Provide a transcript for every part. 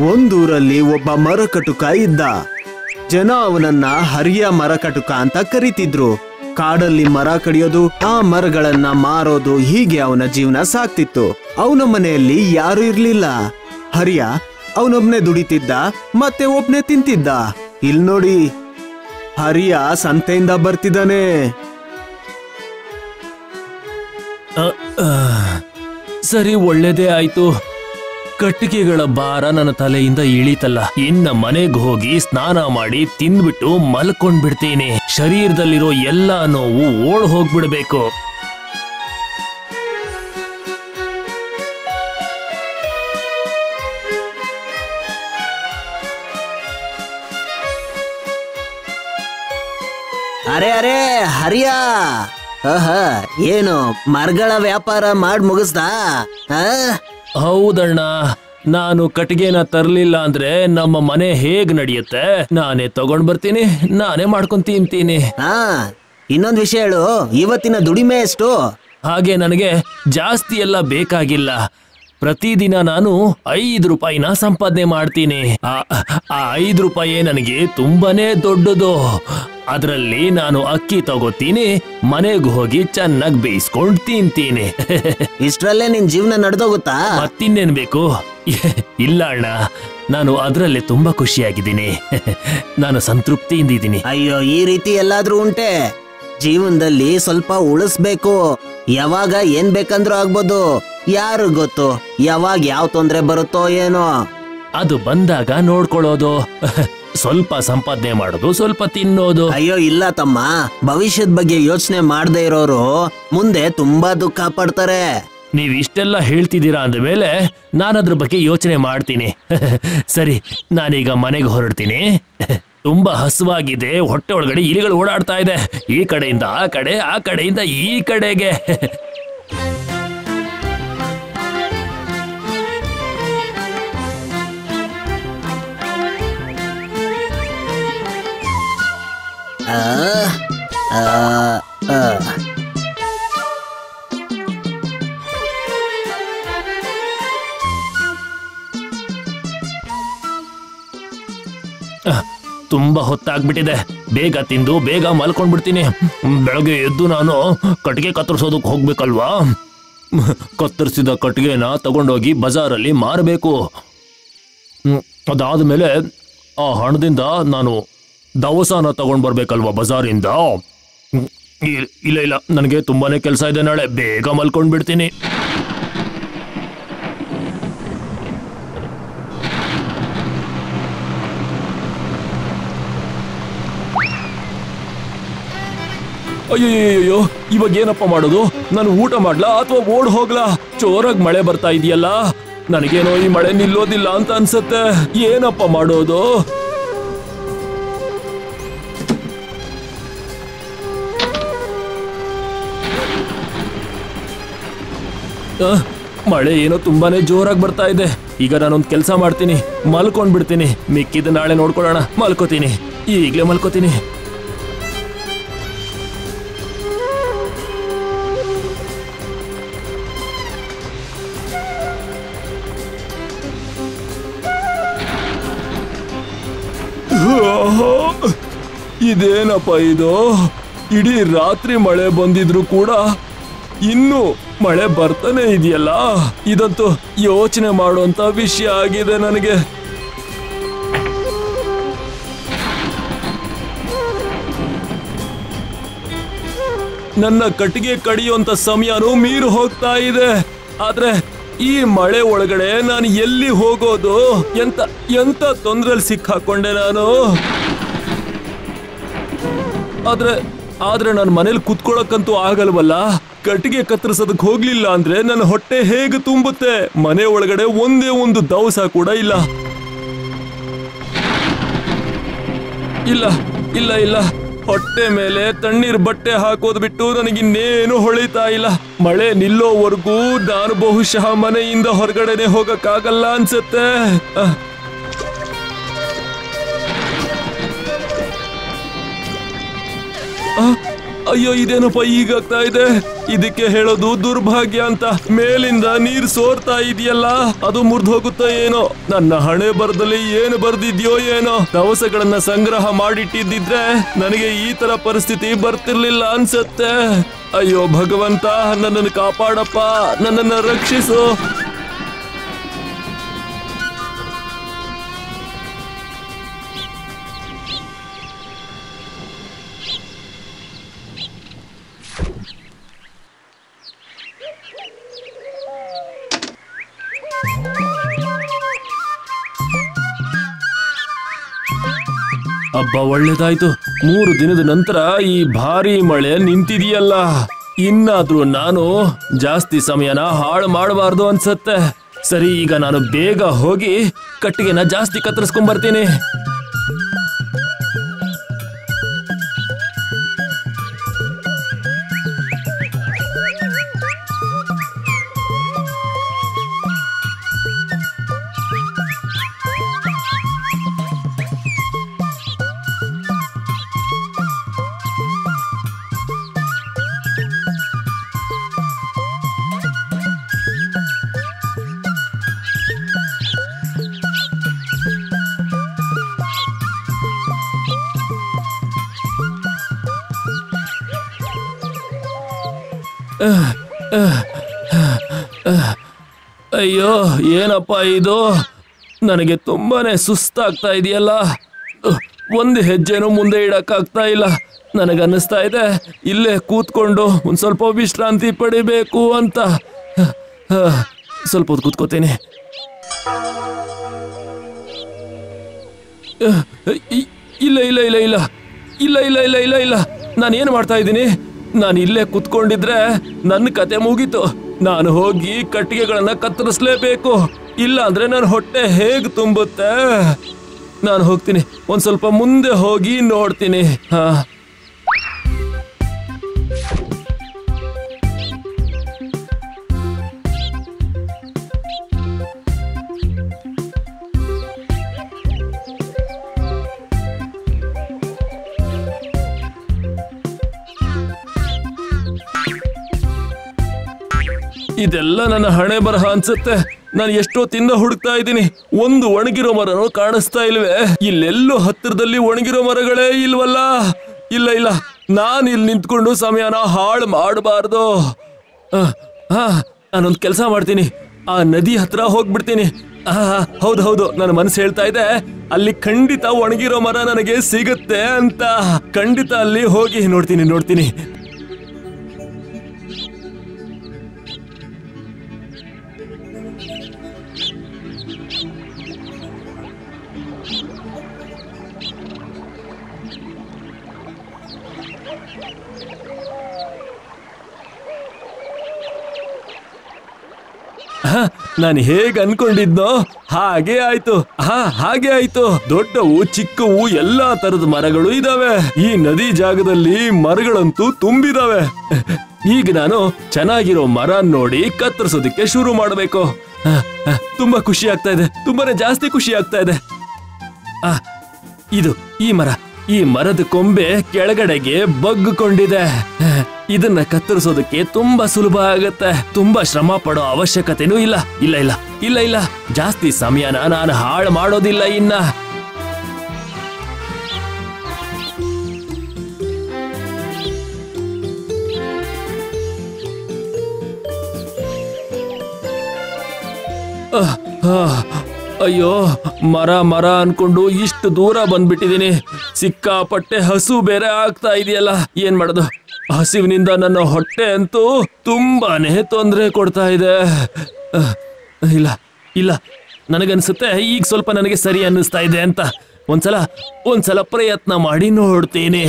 ಒಂದೂರಲ್ಲಿ ಒಬ್ಬ ಮರಕಟುಕ ಇದ್ದ ಜನ ಅವನನ್ನ ಹರಿಯ ಮರಕಟುಕ ಅಂತ ಕರಿತಿದ್ರು ಕಾಡಲ್ಲಿ ಮರ ಕಡಿಯೋದು ಆ ಮರಗಳನ್ನ ಮಾರೋದು ಹೀಗೆ ಅವನ ಜೀವನ ಸಾಕ್ತಿತ್ತು ಅವನ ಮನೆಯಲ್ಲಿ ಯಾರು ಇರ್ಲಿಲ್ಲ ಹರಿಯ ಅವನೊಬ್ನೇ ದುಡಿತಿದ್ದ ಮತ್ತೆ ಒಬ್ನೇ ತಿಂತಿದ್ದ ಇಲ್ ನೋಡಿ ಹರಿಯ ಸಂತೆಯಿಂದ ಬರ್ತಿದ್ದಾನೆ ಅ, ಆ, ಸರಿ ಒಳ್ಳೇದೇ ಆಯ್ತು ಕಟ್ಟಿಗೆಗಳ ಭಾರ ನನ್ನ ತಲೆಯಿಂದ ಇಳೀತಲ್ಲ ಇನ್ನ ಮನೆಗೆ ಹೋಗಿ ಸ್ನಾನ ಮಾಡಿ ತಿಂದ್ಬಿಟ್ಟು ಮಲ್ಕೊಂಡ್ಬಿಡ್ತೀನಿ ಶರೀರದಲ್ಲಿರೋ ಎಲ್ಲಾ ನೋವು ಓಡ್ ಹೋಗ್ಬಿಡ್ಬೇಕು ಅರೆ ಅರೆ ಹರಿಯ ಆಹ, ಏನು ಮರಗಳ ವ್ಯಾಪಾರ ಮಾಡ್ ಮುಗಿಸ್ದಾ ಆ? ಹೌದಣ್ಣ ನಾನು ಕಟ್ಟಿಗೆನ ತರ್ಲಿಲ್ಲ ಅಂದ್ರೆ ನಮ್ಮ ಮನೆ ಹೇಗ್ ನಡೆಯುತ್ತೆ ನಾನೇ ತಗೊಂಡ್ ಬರ್ತೀನಿ ನಾನೇ ಮಾಡ್ಕೊಂಡ್ ತಿಂತೀನಿ ಆ ಇನ್ನೊಂದ್ ವಿಷಯ ಹೇಳು ಇವತ್ತಿನ ದುಡಿಮೆ ಎಷ್ಟು ಹಾಗೆ ನನಗೆ ಜಾಸ್ತಿ ಎಲ್ಲ ಬೇಕಾಗಿಲ್ಲ ಪ್ರತಿದಿನ ನಾನು ಐದು ರೂಪಾಯಿನ ಸಂಪಾದನೆ ಮಾಡ್ತೀನಿ ಆ ಆ ಐದು ರೂಪಾಯಿ ನನಗೆ ತುಂಬಾನೇ ದೊಡ್ಡದು ಅದರಲ್ಲಿ ನಾನು ಅಕ್ಕಿ ತಗೋತೀನಿ ಮನೆಗೆ ಹೋಗಿ ಚೆನ್ನಾಗಿ ಬೇಯಿಸ್ಕೊಂಡು ತಿಂತೀನಿ ಇಷ್ಟ್ರಲ್ಲೇ ನಿನ್ ಜೀವನ ನಡೆದೋಗುತ್ತಾ ಮತ್ತಿನ್ನೇನ್ ಬೇಕು ಇಲ್ಲ ಅಣ್ಣ ನಾನು ಅದರಲ್ಲೇ ತುಂಬಾ ಖುಷಿಯಾಗಿದ್ದೀನಿ ನಾನು ಸಂತೃಪ್ತಿಯಿಂದ ಇದ್ದೀನಿ ಅಯ್ಯೋ ಈ ರೀತಿ ಎಲ್ಲಾದ್ರೂ ಉಂಟೆ ಜೀವನದಲ್ಲಿ ಸ್ವಲ್ಪ ಉಳಿಸ್ಬೇಕು ಯಾವಾಗ ಏನ್ ಬೇಕಂದ್ರೂ ಆಗ್ಬೋದು ಯಾರು ಗೊತ್ತು ಯಾವಾಗ ಯಾವ ತೊಂದ್ರೆ ಬರುತ್ತೋ ಏನೋ ಅದು ಬಂದಾಗ ನೋಡ್ಕೊಳ್ಳೋದು ಸ್ವಲ್ಪ ಸಂಪಾದನೆ ಮಾಡೋದು ಸ್ವಲ್ಪ ತಿನ್ನೋದು ಅಯ್ಯೋ ಇಲ್ಲ ತಮ್ಮ ಭವಿಷ್ಯದ ಬಗ್ಗೆ ಯೋಚನೆ ಮಾಡದೇ ಇರೋರು ಮುಂದೆ ತುಂಬಾ ದುಃಖ ಪಡ್ತಾರೆ ನೀವ್ ಇಷ್ಟೆಲ್ಲ ಹೇಳ್ತಿದ್ದೀರಾ ಅಂದಮೇಲೆ ನಾನು ಅದ್ರ ಬಗ್ಗೆ ಯೋಚನೆ ಮಾಡ್ತೀನಿ ಸರಿ ನಾನೀಗ ಮನೆಗೆ ಹೊರಡ್ತೀನಿ ತುಂಬಾ ಹಸುವಾಗಿದೆ ಹೊಟ್ಟೆ ಒಳಗಡೆ ಇಲಿಗಳು ಓಡಾಡ್ತಾ ಇದೆ ಈ ಕಡೆಯಿಂದ ಆ ಕಡೆ ಆ ಕಡೆಯಿಂದ ಈ ಕಡೆಗೆ ಆ, ಆ, ಆ. ಅಹ್, ತುಂಬಾ ಹೊತ್ತಾಗ್ಬಿಟ್ಟಿದೆ ಬೇಗ ತಿಂದು ಬೇಗ ಮಲ್ಕೊಂಡ್ಬಿಡ್ತೀನಿ ಬೆಳಗ್ಗೆ ಎದ್ದು ನಾನು ಕಟ್ಟಿಗೆ ಕತ್ತರಿಸೋದಕ್ಕೆ ಹೋಗ್ಬೇಕಲ್ವಾ ಕತ್ತರಿಸಿದ ಕಟ್ಟಿಗೆನ ತಗೊಂಡೋಗಿ ಬಜಾರಲ್ಲಿ ಮಾರಬೇಕು ಅದಾದ್ಮೇಲೆ ಆ ಹಣದಿಂದ ನಾನು ದವಸಾನ ತಗೊಂಡ್ ಬರ್ಬೇಕಲ್ವಾ ಬಜಾರಿಂದ ಹ್ಮ್, ಇ- ಇಲ್ಲ ಇಲ್ಲ ನನಗೆ ತುಂಬಾನೇ ಕೆಲಸ ಇದೆ ನಾಳೆ ಬೇಗ ಮಲ್ಕೊಂಡ್ಬಿಡ್ತೀನಿ ಅಯ್ಯಯ್ಯೋ ಇವಾಗ ಏನಪ್ಪ ಮಾಡೋದು ನಾನು ಊಟ ಮಾಡ್ಲಾ ಅಥವಾ ಓಡ್ ಹೋಗ್ಲಾ ಜೋರಾಗಿ ಮಳೆ ಬರ್ತಾ ಇದೆಯಲ್ಲ ನನಗೇನೋ ಈ ಮಳೆ ನಿಲ್ಲೋದಿಲ್ಲ ಅಂತ ಅನ್ಸತ್ತೆ ಏನಪ್ಪ ಮಾಡೋದು ಅಹ್, ಮಳೆ ಏನೋ ತುಂಬಾನೇ ಜೋರಾಗಿ ಬರ್ತಾ ಇದೆ ಈಗ ನಾನೊಂದು ಕೆಲಸ ಮಾಡ್ತೀನಿ ಮಲ್ಕೊಂಡ್ ಬಿಡ್ತೀನಿ ಮಿಕ್ಕಿದ ನಾಳೆ ನೋಡ್ಕೊಳ್ಳೋಣ ಮಲ್ಕೋತೀನಿ ಈಗ್ಲೇ ಮಲ್ಕೋತೀನಿ ಇದೇನಪ್ಪ ಇದು ಇಡೀ ರಾತ್ರಿ ಮಳೆ ಬಂದಿದ್ರು ಕೂಡ ಇನ್ನು ಮಳೆ ಬರ್ತಾನೆ ಇದೆಯಲ್ಲ ಇದಂತೂ ಯೋಚನೆ ಮಾಡುವಂತ ವಿಷಯ ಆಗಿದೆ ನನಗೆ ನನ್ನ ಕಟ್ಟಿಗೆ ಕಡಿಯುವಂತ ಸಮಯನೂ ಮೀರು ಹೋಗ್ತಾ ಇದೆ ಆದ್ರೆ ಈ ಮಳೆ ಒಳಗಡೆ ನಾನು ಎಲ್ಲಿ ಹೋಗೋದು ಎಂತ ಎಂತ ತೊಂದ್ರೆಲ್ ಸಿಕ್ಕಾಕೊಂಡೆ ನಾನು ಆದ್ರೆ ಆದ್ರೆ ನಾನು ಮನೇಲಿ ಕುತ್ಕೊಳ್ಳಕ್ಕಂತೂ ಆಗಲ್ವಲ್ಲ ಕಟ್ಟಿಗೆ ಕತ್ತರಿಸೋದಕ್ ಹೋಗ್ಲಿಲ್ಲ ಅಂದ್ರೆ ನನ್ನ ಹೊಟ್ಟೆ ಹೇಗೆ ತುಂಬುತ್ತೆ ಮನೆ ಒಳಗಡೆ ಒಂದೇ ಒಂದು ದವಸ ಕೂಡ ಇಲ್ಲ ಇಲ್ಲ ಇಲ್ಲ ಇಲ್ಲ ಹೊಟ್ಟೆ ಮೇಲೆ ತಣ್ಣೀರ್ ಬಟ್ಟೆ ಹಾಕೋದ್ ಬಿಟ್ಟು ನನಗಿನ್ನೇನು ಹೊಳಿತಾ ಇಲ್ಲ ಮಳೆ ನಿಲ್ಲೋವರೆಗೂ ನಾನು ಬಹುಶಃ ಮನೆಯಿಂದ ಹೊರಗಡೆನೆ ಹೋಗಕ್ಕಾಗಲ್ಲ ಅನ್ಸತ್ತೆ ಅಹ್. ಅಹ್, ಅಯ್ಯೋ ಇದೇನಪ್ಪ ಈಗಾಗ್ತಾ ಇದೆ ಇದಕ್ಕೆ ಹೇಳೋದು ದುರ್ಭಾಗ್ಯ ಅಂತ ಮೇಲಿಂದ ನೀರ್ ಸೋರ್ತಾ ಇದೆಯಲ್ಲ ಅದು ಮುರಿದು ಹೋಗುತ್ತೋ ಏನೋ ನನ್ನ ಹಣೆ ಬರದಲ್ಲಿ ಏನು ಬರ್ದಿದ್ಯೋ ಏನೋ ದವಸಗಳನ್ನ ಸಂಗ್ರಹ ಮಾಡಿಟ್ಟಿದ್ದಿದ್ರೆ ನನಗೆ ಈ ತರ ಪರಿಸ್ಥಿತಿ ಬರ್ತಿರ್ಲಿಲ್ಲ ಅನ್ಸತ್ತೆ ಅಯ್ಯೋ ಭಗವಂತ ನನ್ನನ್ನು ಕಾಪಾಡಪ್ಪ ನನ್ನನ್ನು ರಕ್ಷಿಸು ಹಬ್ಬ ಒಳ್ಳೇದಾಯ್ತು ಮೂರು ದಿನದ ನಂತರ ಈ ಭಾರಿ ಮಳೆ ನಿಂತಿದೆಯಲ್ಲ ಇನ್ನಾದ್ರೂ ನಾನು ಜಾಸ್ತಿ ಸಮಯನ ಹಾಳು ಮಾಡಬಾರ್ದು ಅನ್ಸತ್ತೆ ಸರಿ ಈಗ ನಾನು ಬೇಗ ಹೋಗಿ ಕಟ್ಟಿಗೆನ ಜಾಸ್ತಿ ಕತ್ತರಿಸ್ಕೊಂಡ್ ಬರ್ತೀನಿ ಅಯ್ಯೋ ಏನಪ್ಪ ಇದು ನನಗೆ ತುಂಬಾನೇ ಸುಸ್ತಾಗ್ತಾ ಇದೆಯಲ್ಲ ಉಹ್, ಒಂದು ಹೆಜ್ಜೆನೂ ಮುಂದೆ ಇಡಕ್ಕಾಗ್ತಾ ಇಲ್ಲ ನನಗನ್ನಿಸ್ತಾ ಇದೆ ಇಲ್ಲೇ ಕೂತ್ಕೊಂಡು ಒಂದು ಸ್ವಲ್ಪ ವಿಶ್ರಾಂತಿ ಪಡಿಬೇಕು ಅಂತ ಹ, ಹ, ಸ್ವಲ್ಪ ಹೊತ್ತು ಕೂತ್ಕೋತೀನಿ ಅಹ್, ಇ- ಇಲ್ಲ ಇಲ್ಲ ಇಲ್ಲ ಇಲ್ಲ ಇಲ್ಲ ಇಲ್ಲ ಇಲ್ಲ ಇಲ್ಲ ಇಲ್ಲ ನಾನು ಏನು ಮಾಡ್ತಾ ಇದ್ದೀನಿ ನಾನು ಇಲ್ಲೇ ಕುತ್ಕೊಂಡಿದ್ರೆ ನನ್ನ ಕತೆ ಮುಗೀತು ನಾನು ಹೋಗಿ ಕಟ್ಟಿಗೆಗಳನ್ನ ಕತ್ತರಿಸ್ಲೇಬೇಕು ಇಲ್ಲ ಅಂದ್ರೆ ನನ್ನ ಹೊಟ್ಟೆ ಹೇಗ್ ತುಂಬುತ್ತೆ ನಾನು ಹೋಗ್ತೀನಿ ಒಂದ್ ಸ್ವಲ್ಪ ಮುಂದೆ ಹೋಗಿ ನೋಡ್ತೀನಿ ಹಾ ಇದೆಲ್ಲ ನನ್ನ ಹಣೆ ಬರಹ ಅನ್ಸುತ್ತೆ ನಾನು ಎಷ್ಟೊತ್ತಿಂದ ಹುಡುಕ್ತಾ ಇದ್ದೀನಿ ಒಂದು ಒಣಗಿರೋ ಮರನೂ ಕಾಣಿಸ್ತಾ ಇಲ್ವೇ ಇಲ್ಲೆಲ್ಲೂ ಹತ್ತಿರದಲ್ಲಿ ಒಣಗಿರೋ ಮರಗಳೇ ಇಲ್ವಲ್ಲ ಇಲ್ಲ ಇಲ್ಲ ನಾನು ಇಲ್ಲಿ ನಿಂತ್ಕೊಂಡು ಸಮಯನ ಹಾಳು ಮಾಡಬಾರ್ದು ಹಾ ನಾನೊಂದು ಕೆಲಸ ಮಾಡ್ತೀನಿ ಆ ನದಿ ಹತ್ರ ಹೋಗ್ಬಿಡ್ತೀನಿ ಆ, ಹೌದು ಹೌದು ನನ್ನ ಮನಸ್ಸು ಹೇಳ್ತಾ ಇದೆ ಅಲ್ಲಿ ಖಂಡಿತ ಒಣಗಿರೋ ಮರ ನನಗೆ ಸಿಗುತ್ತೆ ಅಂತ ಖಂಡಿತ ಅಲ್ಲಿ ಹೋಗಿ ನೋಡ್ತೀನಿ ನೋಡ್ತೀನಿ ನಾನು ಹೇಗ್ ಅನ್ಕೊಂಡಿದ್ನೋ ಹಾಗೆ ಆಯ್ತು ಹಾ ಹಾಗೆ ಆಯ್ತು ದೊಡ್ಡವು ಚಿಕ್ಕವು ಎಲ್ಲಾ ತರದ ಮರಗಳು ಇದಾವೆ ಈ ನದಿ ಜಾಗದಲ್ಲಿ ಮರಗಳಂತೂ ತುಂಬಿದಾವೆ ಈಗ ನಾನು ಚೆನ್ನಾಗಿರೋ ಮರ ನೋಡಿ ಕತ್ತರಿಸೋದಕ್ಕೆ ಶುರು ಮಾಡಬೇಕು ತುಂಬಾ ಖುಷಿ ಆಗ್ತಾ ಇದೆ ತುಂಬಾನೇ ಜಾಸ್ತಿ ಖುಷಿ ಆಗ್ತಾ ಇದೆ ಆ, ಇದು ಈ ಮರ ಈ ಮರದ ಕೊಂಬೆ ಕೆಳಗಡೆಗೆ ಬಗ್ಗಿಕೊಂಡಿದೆ ಇದನ್ನ ಕತ್ತರಿಸೋದಕ್ಕೆ ತುಂಬಾ ಸುಲಭ ಆಗತ್ತೆ ತುಂಬಾ ಶ್ರಮ ಪಡೋ ಅವಶ್ಯಕತೆನೂ ಇಲ್ಲ ಇಲ್ಲ ಇಲ್ಲ ಇಲ್ಲ ಇಲ್ಲ ಜಾಸ್ತಿ ಸಮಯನ ನಾನು ಹಾಳು ಮಾಡೋದಿಲ್ಲ ಇನ್ನ ಅಹ್, ಅಹ್, ಅಯ್ಯೋ ಮರ ಮರ ಅನ್ಕೊಂಡು ಇಷ್ಟು ದೂರ ಬಂದ್ಬಿಟ್ಟಿದೀನಿ ಸಿಕ್ಕಾಪಟ್ಟೆ ಹಸು ಬೇರೆ ಆಗ್ತಾ ಇದೆಯಲ್ಲ ಏನ್ ಮಾಡೋದು ಹಸಿವಿನಿಂದ ನನ್ನ ಹೊಟ್ಟೆ ಅಂತೂ ತುಂಬಾನೇ ತೊಂದರೆ ಕೊಡ್ತಾ ಇದೆ ಅಹ್, ಇಲ್ಲ ಇಲ್ಲ ನನಗನ್ಸುತ್ತೆ ಈಗ ಸ್ವಲ್ಪ ನನಗೆ ಸರಿ ಅನ್ನಿಸ್ತಾ ಇದೆ ಅಂತ ಒಂದ್ಸಲ ಒಂದ್ಸಲ ಪ್ರಯತ್ನ ಮಾಡಿ ನೋಡ್ತೀನಿ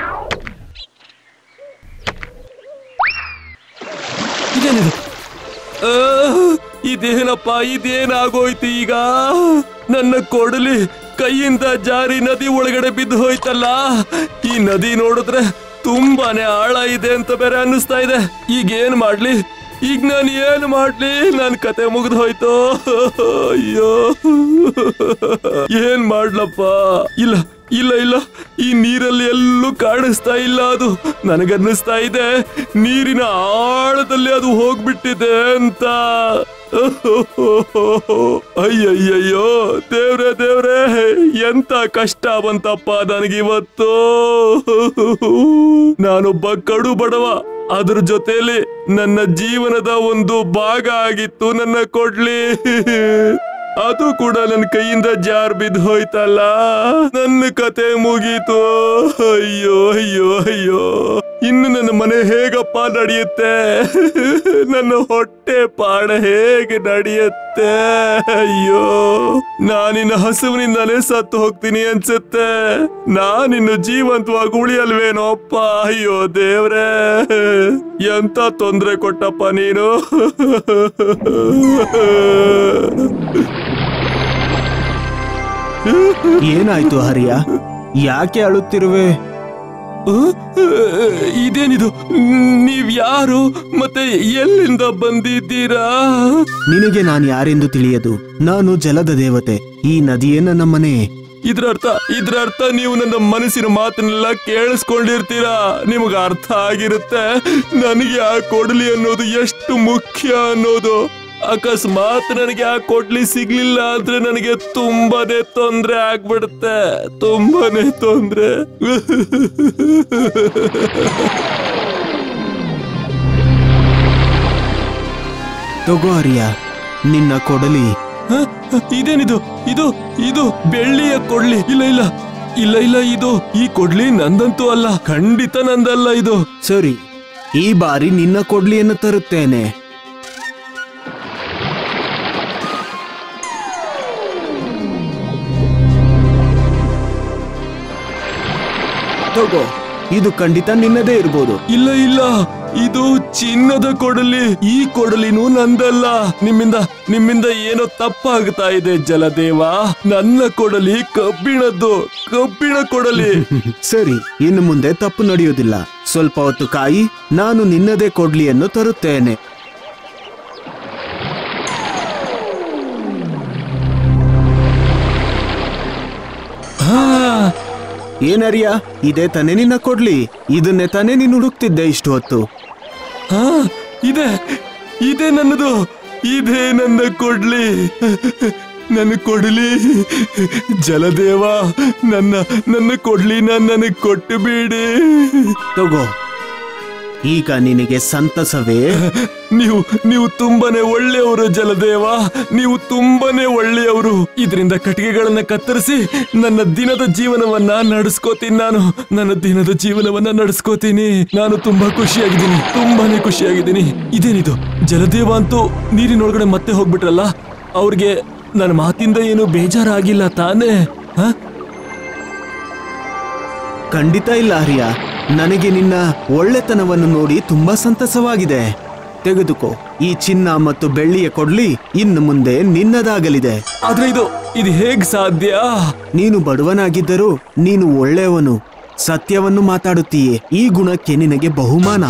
ಇದೇನಿದು ಆ, ಇದೇನಪ್ಪ ಇದೇನಾಗೋಯ್ತು ಈಗ ನನ್ನ ಕೊಡಲಿ ಕೈಯಿಂದ ಜಾರಿ ನದಿ ಒಳಗಡೆ ಬಿದ್ದು ಹೋಯ್ತಲ್ಲ ಈ ನದಿ ನೋಡಿದ್ರೆ ತುಂಬಾನೇ ಆಳ ಇದೆ ಅಂತ ಬೇರೆ ಅನ್ನಿಸ್ತಾ ಇದೆ ಈಗ ಏನ್ ಮಾಡ್ಲಿ ಈಗ ನಾನು ಏನ್ ಮಾಡ್ಲಿ ನನ್ ಕತೆ ಮುಗ್ದು ಹೋಯ್ತು ಅಯ್ಯೋ ಏನ್ ಮಾಡ್ಲಪ್ಪ ಇಲ್ಲ ಇಲ್ಲ ಇಲ್ಲ ಈ ನೀರಲ್ಲಿ ಎಲ್ಲೂ ಕಾಣಿಸ್ತಾ ಇಲ್ಲ ಅದು ನನಗನ್ನಿಸ್ತಾ ಇದೆ ನೀರಿನ ಆಳದಲ್ಲಿ ಅದು ಹೋಗ್ಬಿಟ್ಟಿದೆ ಅಂತ ಅಯ್ಯಯ್ಯಯ್ಯೋ ದೇವ್ರೆ ದೇವ್ರೆ ಎಂತ ಕಷ್ಟ ಬಂತಪ್ಪ ನನಗಿವತ್ತು ನಾನೊಬ್ಬ ಕಡು ಬಡವ ಅದ್ರ ಜೊತೆಲಿ ನನ್ನ ಜೀವನದ ಒಂದು ಭಾಗ ಆಗಿತ್ತು ನನ್ನ ಕೊಡ್ಲಿ ಅದು ಕೂಡ ನನ್ನ ಕೈಯಿಂದ ಜಾರ್ ಬಿದ್ದು ಹೋಯ್ತಲ್ಲ ನನ್ನ ಕತೆ ಮುಗೀತು ಅಯ್ಯೋ ಅಯ್ಯೋ ಅಯ್ಯೋ ಇನ್ನು ನನ್ನ ಮನೆ ಹೇಗಪ್ಪ ನಡೆಯುತ್ತೆ ನನ್ನ ಹೊಟ್ಟೆ ಪಾಡ ಹೇಗೆ ನಡೆಯುತ್ತೆ ಅಯ್ಯೋ ನಾನಿನ್ನ ಹಸುವಿನಿಂದಲೇ ಸತ್ತು ಹೋಗ್ತೀನಿ ಅನ್ಸುತ್ತೆ ನಾನಿನ್ನು ಜೀವಂತವಾಗಿ ಉಳಿಯಲ್ವೇನೋ ಅಪ್ಪ ಅಯ್ಯೋ ದೇವ್ರೆ ಎಂತ ತೊಂದ್ರೆ ಕೊಟ್ಟಪ್ಪ ನೀನು ಏನಾಯ್ತು ಹರಿಯ ಯಾಕೆ ಅಳುತ್ತಿರುವೆ ಇದೇನಿದು ನೀವ್ ಯಾರು ಮತ್ತೆ ಎಲ್ಲಿಂದ ಬಂದಿದ್ದೀರಾ ನಿನಗೆ ನಾನು ಯಾರೆಂದು ತಿಳಿಯದು ನಾನು ಜಲದ ದೇವತೆ ಈ ನದಿಯೇ ನನ್ನ ಮನೆ ಇದ್ರ ಅರ್ಥ ಇದ್ರ ಅರ್ಥ ನೀವು ನನ್ನ ಮನಸ್ಸಿನ ಮಾತನ್ನೆಲ್ಲ ಕೇಳಿಸ್ಕೊಂಡಿರ್ತೀರಾ ನಿಮ್ಗೆ ಅರ್ಥ ಆಗಿರುತ್ತೆ ನನಗೆ ಆ ಕೊಡ್ಲಿ ಅನ್ನೋದು ಎಷ್ಟು ಮುಖ್ಯ ಅನ್ನೋದು ಅಕಸ್ಮಾತ್ ನನಗೆ ಆ ಕೊಡ್ಲಿ ಸಿಗ್ಲಿಲ್ಲ ಅಂದ್ರೆ ನನಗೆ ತುಂಬಾನೇ ತೊಂದ್ರೆ ಆಗ್ಬಿಡುತ್ತೆ ತುಂಬಾನೇ ತೊಂದ್ರೆ ತಗೋ ಹರಿಯ ನಿನ್ನ ಕೊಡಲಿ ಹ? ಇದೇನಿದು ಇದು ಇದು ಬೆಳ್ಳಿಯ ಕೊಡ್ಲಿ ಇಲ್ಲ ಇಲ್ಲ ಇಲ್ಲ ಇಲ್ಲ ಇದು ಈ ಕೊಡ್ಲಿ ನಂದಂತೂ ಅಲ್ಲ ಖಂಡಿತ ನಂದಲ್ಲ ಇದು ಸರಿ ಈ ಬಾರಿ ನಿನ್ನ ಕೊಡ್ಲಿಯನ್ನು ತರುತ್ತೇನೆ ತಗೋ ಇದು ಖಂಡಿತ ನಿನ್ನದೇ ಇರ್ಬೋದು ಇಲ್ಲ ಇಲ್ಲ ಇದು ಚಿನ್ನದ ಕೊಡಲಿ ಈ ಕೊಡಲಿನೂ ನಂದಲ್ಲ ನಿಮ್ಮಿಂದ ನಿಮ್ಮಿಂದ ಏನೋ ತಪ್ಪಾಗ್ತಾ ಇದೆ ಜಲದೇವ ನನ್ನ ಕೊಡಲಿ ಕಬ್ಬಿಣದ್ದು ಕಬ್ಬಿಣ ಕೊಡಲಿ ಸರಿ ಇನ್ನು ಮುಂದೆ ತಪ್ಪು ನಡೆಯುವುದಿಲ್ಲ ಸ್ವಲ್ಪ ಹೊತ್ತು ಕಾಯಿ ನಾನು ನಿನ್ನದೇ ಕೊಡ್ಲಿಯನ್ನು ತರುತ್ತೇನೆ ಹಾ ಏನರಿಯ ಇದೇ ತಾನೇ ನಿನ್ನ ಕೊಡ್ಲಿ ಇದನ್ನೇ ತಾನೇ ನೀನು ಹುಡುಕ್ತಿದ್ದೆ ಇಷ್ಟು ಹೊತ್ತು ಹಾ ಇದೆ ಇದೆ ನನ್ನದು ಇದೇ ನನ್ನ ಕೊಡ್ಲಿ ನನ್ನ ಕೊಡ್ಲಿ ಜಲದೇವ ನನ್ನ ನನ್ನ ಕೊಡ್ಲಿನ ನನಗೆ ಕೊಟ್ಟು ಬಿಡಿ ತಗೋ ಈಗ ನಿನಗೆ ಸಂತಸವೇ ನೀವು ನೀವು ತುಂಬಾನೇ ಒಳ್ಳೆಯವರು ಜಲದೇವ ನೀವು ತುಂಬಾನೇ ಒಳ್ಳೆಯವರು ಇದರಿಂದ ಕಟ್ಟಿಗೆಗಳನ್ನ ಕತ್ತರಿಸಿ ನನ್ನ ದಿನದ ಜೀವನವನ್ನ ನಡೆಸ್ಕೋತೀನಿ ನಾನು ನನ್ನ ದಿನದ ಜೀವನವನ್ನ ನಡೆಸ್ಕೋತೀನಿ ನಾನು ತುಂಬಾ ಖುಷಿಯಾಗಿದ್ದೀನಿ ತುಂಬಾನೇ ಖುಷಿಯಾಗಿದ್ದೀನಿ ಇದೇನಿದು ಜಲದೇವ ಅಂತೂ ನೀರಿನೊಳಗಡೆ ಮತ್ತೆ ಹೋಗ್ಬಿಟ್ರಲ್ಲ ಅವ್ರಿಗೆ ನನ್ನ ಮಾತಿಂದ ಏನು ಬೇಜಾರಾಗಿಲ್ಲ ತಾನೇ ಹ ಖಂಡಿತ ಇಲ್ಲ ಹರಿಯ ನನಗೆ ನಿನ್ನ ಒಳ್ಳೆತನವನ್ನು ನೋಡಿ ತುಂಬಾ ಸಂತಸವಾಗಿದೆ ತೆಗೆದುಕೋ ಈ ಚಿನ್ನ ಮತ್ತು ಬೆಳ್ಳಿಯ ಕೊಡ್ಲಿ ಇನ್ನು ಮುಂದೆ ನಿನ್ನದಾಗಲಿದೆ ಆದ್ರೆ ಇದು ಇದು ಹೇಗ್ ಸಾಧ್ಯ ನೀನು ಬಡವನಾಗಿದ್ದರೂ ನೀನು ಒಳ್ಳೆಯವನು ಸತ್ಯವನ್ನು ಮಾತಾಡುತ್ತೀಯೆ ಈ ಗುಣಕ್ಕೆ ನಿನಗೆ ಬಹುಮಾನ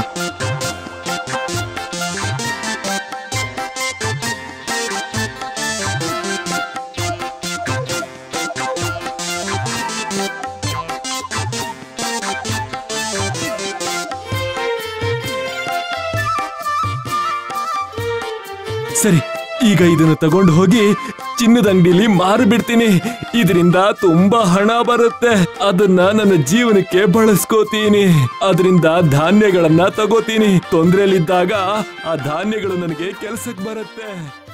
ಸರಿ ಈಗ ಇದನ್ನು ತಗೊಂಡು ಹೋಗಿ ಚಿನ್ನದ ಅಂಗಡಿಲಿ ಮಾರಿಬಿಡ್ತೀನಿ ಇದರಿಂದ ತುಂಬಾ ಹಣ ಬರುತ್ತೆ ಅದನ್ನ ನನ್ನ ಜೀವನಕ್ಕೆ ಬಳಸ್ಕೋತೀನಿ ಅದರಿಂದ ಧಾನ್ಯಗಳನ್ನ ತಗೋತೀನಿ ತೊಂದ್ರೆಲಿದ್ದಾಗ ಆ ಧಾನ್ಯಗಳು ನನಗೆ ಕೆಲ್ಸಕ್ಕೆ ಬರುತ್ತೆ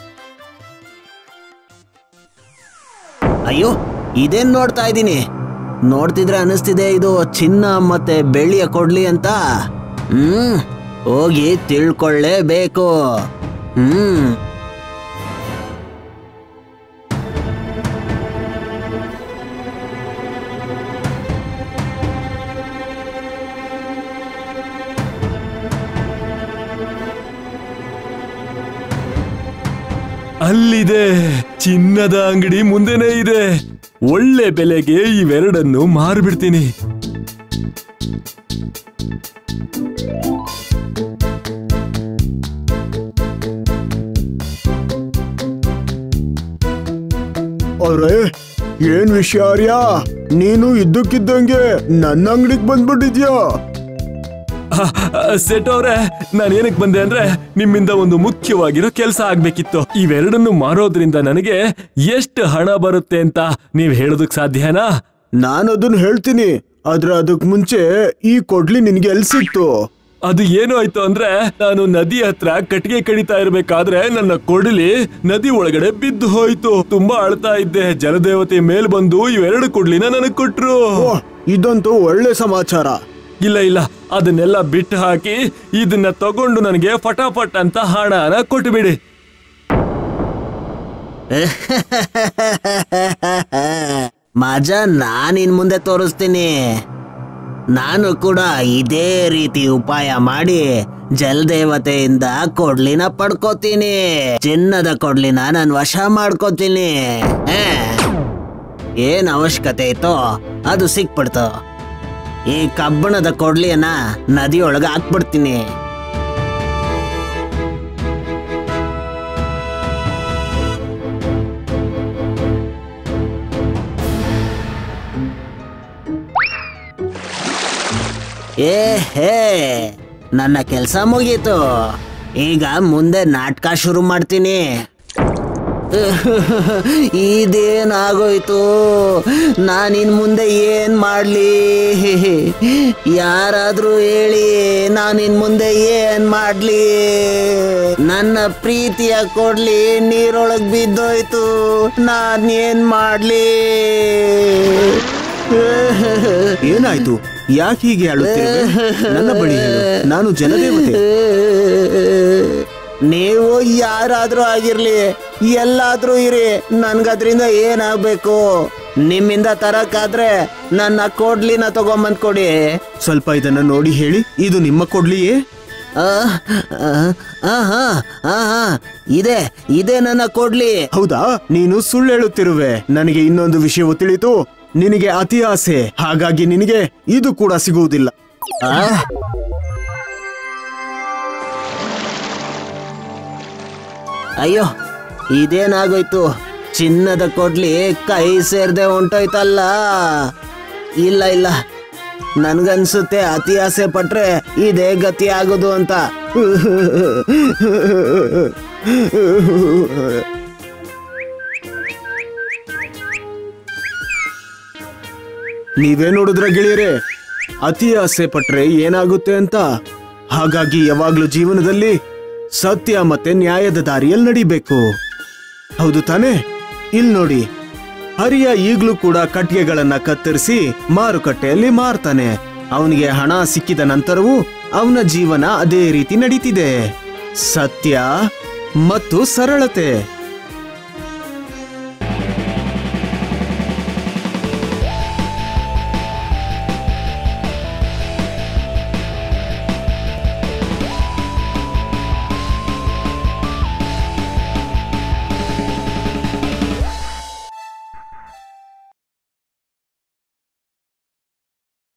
ಅಯ್ಯೋ ಇದೇನ್ ನೋಡ್ತಾ ಇದ್ದೀನಿ ನೋಡ್ತಿದ್ರೆ ಅನಿಸ್ತಿದೆ ಇದು ಚಿನ್ನ ಮತ್ತೆ ಬೆಳ್ಳಿಯ ಕೊಡ್ಲಿ ಅಂತ ಹ್ಮ್ ಹೋಗಿ ತಿಳ್ಕೊಳ್ಳೇಬೇಕು ಹ್ಮ್ ಅಲ್ಲಿದೆ ಚಿನ್ನದ ಅಂಗಡಿ ಮುಂದೆನೇ ಇದೆ ಒಳ್ಳೆ ಬೆಲೆಗೆ ಇವೆರಡನ್ನು ಮಾರ್ಬಿಡ್ತೀನಿ ಅರೆ ಏನ್ ವಿಷಯ ಆರ್ಯ ನೀನು ಇದ್ದಕ್ಕಿದ್ದಂಗೆ ನನ್ನ ಅಂಗಡಿಗೆ ಬಂದ್ಬಿಟ್ಟಿದ್ಯಾ ಸೆಟ್ ಅವ್ರೆ ನಾನು ಏನಕ್ಕೆ ಬಂದೆ ಅಂದ್ರೆ ನಿಮ್ಮಿಂದ ಒಂದು ಮುಖ್ಯವಾಗಿರೋ ಕೆಲಸ ಆಗ್ಬೇಕಿತ್ತು ಇವೆರಡನ್ನು ಮಾರೋದ್ರಿಂದ ನನಗೆ ಎಷ್ಟು ಹಣ ಬರುತ್ತೆ ಅಂತ ನೀವ್ ಹೇಳೋದಕ್ ಸಾಧ್ಯನಾ ನಾನು ಅದನ್ನ ಹೇಳ್ತೀನಿ ಆದ್ರೆ ಅದಕ್ ಮುಂಚೆ ಈ ಕೊಡ್ಲಿ ನಿನ್ಗೆ ಎಲ್ ಸಿಕ್ತು ಅದು ಏನು ಆಯ್ತು ಅಂದ್ರೆ ನಾನು ನದಿ ಹತ್ರ ಕಟ್ಟಿಗೆ ಕಡಿತಾ ಇರ್ಬೇಕಾದ್ರೆ ನನ್ನ ಕೊಡಲಿ ನದಿ ಒಳಗಡೆ ಬಿದ್ದು ಹೋಯ್ತು ತುಂಬಾ ಅಳ್ತಾ ಇದ್ದೆ ಜಲದೇವತೆ ಮೇಲ್ ಬಂದು ಇವೆರಡು ಕೊಡ್ಲಿನ ನನಗ್ ಕೊಟ್ರು ಓಹ್, ಇದಂತೂ ಒಳ್ಳೆ ಸಮಾಚಾರ ಇಲ್ಲ ಇಲ್ಲ ಅದನ್ನೆಲ್ಲ ಬಿಟ್ಟು ಹಾಕಿ ಇದನ್ನ ತಗೊಂಡು ನನಗೆ ಫಟಾಫಟ್ ಅಂತ ಹಣನ ಕೊಟ್ಬಿಡಿ ಮಜಾ ನಾನ್ ಇನ್ ಮುಂದೆ ತೋರಿಸ್ತೀನಿ ನಾನು ಕೂಡ ಇದೇ ರೀತಿ ಉಪಾಯ ಮಾಡಿ ಜಲದೇವತೆಯಿಂದ ಕೊಡ್ಲಿನ ಪಡ್ಕೋತೀನಿ ಚಿನ್ನದ ಕೊಡ್ಲಿನ ನಾನು ವಶ ಮಾಡ್ಕೋತೀನಿ ಆ. ಏನ್ ಅವಶ್ಯಕತೆ ಇತ್ತೋ ಅದು ಸಿಕ್ಬಿಡ್ತು ಈ ಕಬ್ಬಣದ ಕೊಡ್ಲಿಯನ್ನ ನದಿಯೊಳಗೆ ಹಾಕ್ಬಿಡ್ತೀನಿ ಏ ಹೇ ನನ್ನ ಕೆಲಸ ಮುಗೀತು ಈಗ ಮುಂದೆ ನಾಟಕ ಶುರು ಮಾಡ್ತೀನಿ ಇದೇನಾಗೋಯ್ತು ನಾನಿನ್ ಮುಂದೆ ಏನ್ ಮಾಡ್ಲಿ ಯಾರಾದ್ರೂ ಹೇಳಿ ನಾನಿನ್ ಮುಂದೆ ಏನ್ ಮಾಡ್ಲಿ ನನ್ನ ಪ್ರೀತಿಯ ಕೊಡ್ಲಿ ನೀರೊಳಗ್ ಬಿದ್ದೋಯ್ತು ನಾನ್ ಏನ್ ಮಾಡ್ಲಿ ಏನಾಯ್ತು ಯಾಕೆ ಹೀಗೆ ಅಳುತ್ತಿರುವೆ ನನ್ನ ಬಳಿ ಹೇಳು ನಾನು ಜನದೇವತೆ ನೀವು ಯಾರಾದ್ರೂ ಆಗಿರ್ಲಿ ಎಲ್ಲಾದ್ರೂ ಇರಿ ನನ್ಗದ್ರಿಂದ ಏನಾಗ್ಬೇಕು ನಿಮ್ಮಿಂದ ತರಕಾದ್ರೆ ನನ್ನ ಕೊಡ್ಲಿನ ತಗೊಂಬಂದ್ ಕೊಡಿ ಸ್ವಲ್ಪ ಇದನ್ನ ನೋಡಿ ಹೇಳಿ ಇದು ನಿಮ್ಮ ಕೊಡ್ಲಿಯೇ ಆ, ಆ, ಆಹಾ, ಆಹಾ, ಇದೆ ಇದೆ ನನ್ನ ಕೊಡ್ಲಿ ಹೌದಾ ನೀನು ಸುಳ್ಳು ಹೇಳುತ್ತಿರುವೆ ನನಗೆ ಇನ್ನೊಂದು ವಿಷಯವು ತಿಳಿತು ನಿನಗೆ ಅತಿ ಆಸೆ ಹಾಗಾಗಿ ನಿನಗೆ ಇದು ಕೂಡ ಸಿಗುವುದಿಲ್ಲ ಆ? ಅಯ್ಯೋ ಇದೇನಾಗೋಯ್ತು ಚಿನ್ನದ ಕೊಡ್ಲಿ ಕೈ ಸೇರ್ದೆ ಹೊಂಟೋಯ್ತಲ್ಲ ಇಲ್ಲ ಇಲ್ಲ ನನ್ಗನ್ಸುತ್ತೆ ಅತಿ ಆಸೆ ಪಟ್ರೆ ಇದೇ ಗತಿ ಆಗೋದು ಅಂತ ನೀವೇ ನೋಡಿದ್ರ ಗೆಳೆಯರೆ ಅತಿ ಆಸೆ ಪಟ್ರೆ ಏನಾಗುತ್ತೆ ಅಂತ ಹಾಗಾಗಿ ಯಾವಾಗ್ಲೂ ಜೀವನದಲ್ಲಿ ಸತ್ಯ ಮತ್ತೆ ನ್ಯಾಯದ ದಾರಿಯಲ್ಲಿ ನಡಿಬೇಕು ಹೌದು ತಾನೇ ಇಲ್ ನೋಡಿ ಹರಿಯ ಈಗ್ಲೂ ಕೂಡ ಕಟ್ಟಿಗೆಗಳನ್ನ ಕತ್ತರಿಸಿ ಮಾರುಕಟ್ಟೆಯಲ್ಲಿ ಮಾರ್ತಾನೆ ಅವನಿಗೆ ಹಣ ಸಿಕ್ಕಿದ ನಂತರವೂ ಅವನ ಜೀವನ ಅದೇ ರೀತಿ ನಡೀತಿದೆ ಸತ್ಯ ಮತ್ತು ಸರಳತೆ